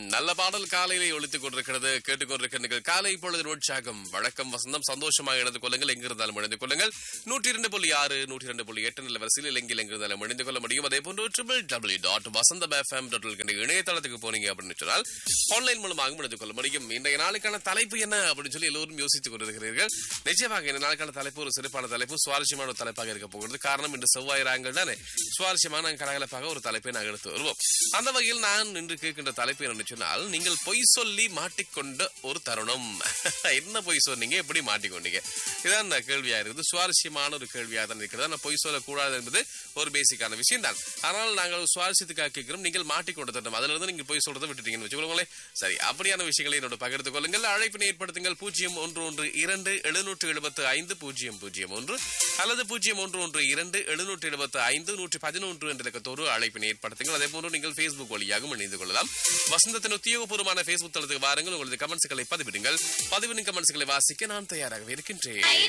நல்ல பாடல் காலையிலே ஒழித்துக் கொண்டிருக்கிறது கேட்டுக்கொண்டிருக்கிறீர்கள் காலை பொழுது உற்சாகம் வழக்கம் வசந்தம் சந்தோஷமாக இணைந்து கொள்ளுங்கள் எங்கிருந்தாலும் இணைந்து கொள்ளுங்கள் நூற்றி இரண்டு புள்ளி ஆறு நூற்றி இரண்டு புள்ளி எட்டு நில வரிசையில் எங்கில் எங்கிருந்தாலும் இணைந்து கொள்ள முடியும் அதே போன்று triple W dot Vasantham FM dot இணையதளத்துக்கு போனீங்க அப்படின்னு சொன்னால் ஆன்லைன் மூலமாக இணைந்து கொள்ள முடியும் இன்றைய நாளுக்கான தலைப்பு என்ன அப்படின்னு சொல்லி எல்லோரும் யோசித்துக் கொண்டிருக்கிறீர்கள் நிச்சயமாக இந்த நாளுக்கான தலைப்பு ஒரு சிறப்பான தலைப்பு சுவாரஸ்யமான ஒரு தலைப்பாக இருக்க போகிறது காரணம் இன்று செவ்வாய் ராங்கள் தானே சுவாரஸ்யமான கலகலப்பாக ஒரு தலைப்பை நாங்கள் எடுத்து வருவோம் அந்த வகையில் நான் இன்று கேட்கின்ற தலைப்பு என்னன்னு சொன்னால் நீங்கள் பொய் சொல்லி மாட்டிக்கொண்ட ஒரு தருணம் என்ன பொய் சொன்னீங்க எப்படி மாட்டிக்கொண்டீங்க இதான் நான் கேள்வியா இருக்குது சுவாரஸ்யமான ஒரு கேள்வியாக தான் இருக்கிறது ஆனால் பொய் சொல்லக்கூடாது என்பது ஒரு பேசிக்கான விஷயம் தான் ஆனால் நாங்கள் ஒரு சுவாரஸ்யத்துக்காக கேட்கிறோம் நீங்கள் மாட்டிக்கொண்ட தருணம் அதுல இருந்து நீங்கள் பொய் சொல்றதை விட்டுட்டீங்கன்னு வச்சுக்கோங்களேன் சரி அப்படியான விஷயங்களை என்னோட பகிர்ந்து கொள்ளுங்கள் அழைப்பினை ஏற்படுத்துங்கள் பூஜ்ஜியம் ஒன்று ஒன்று இரண்டு எழுநூற்று எழுபத்து ஐந்து பூஜ்ஜியம் பூஜ்ஜியம் ஒன்று அல்லது பூஜ்ஜியம் ஒன்று ஒன்று இரண்டு எழுநூற்று எழுபத்து ஐந்து நூற்றி பதினொன்று என்ற இலக்கத்தோடு அழைப்பினை ஏற்படுத்துங்கள் அதே போன்று நீங்கள் Facebook வழியாகவும் இணைந்து கொள்ளலாம் வசந்தத்தின் உத்தியோகபூர்வமான Facebook தளத்துக்கு வாருங்கள் உங்களது கமெண்ட்ஸ்களை பதிவிடுங்கள் பதிவிடும் கமெண்ட்ஸ்களை வாசிக்க நான் தயாராகவே இருக்கின்றேன்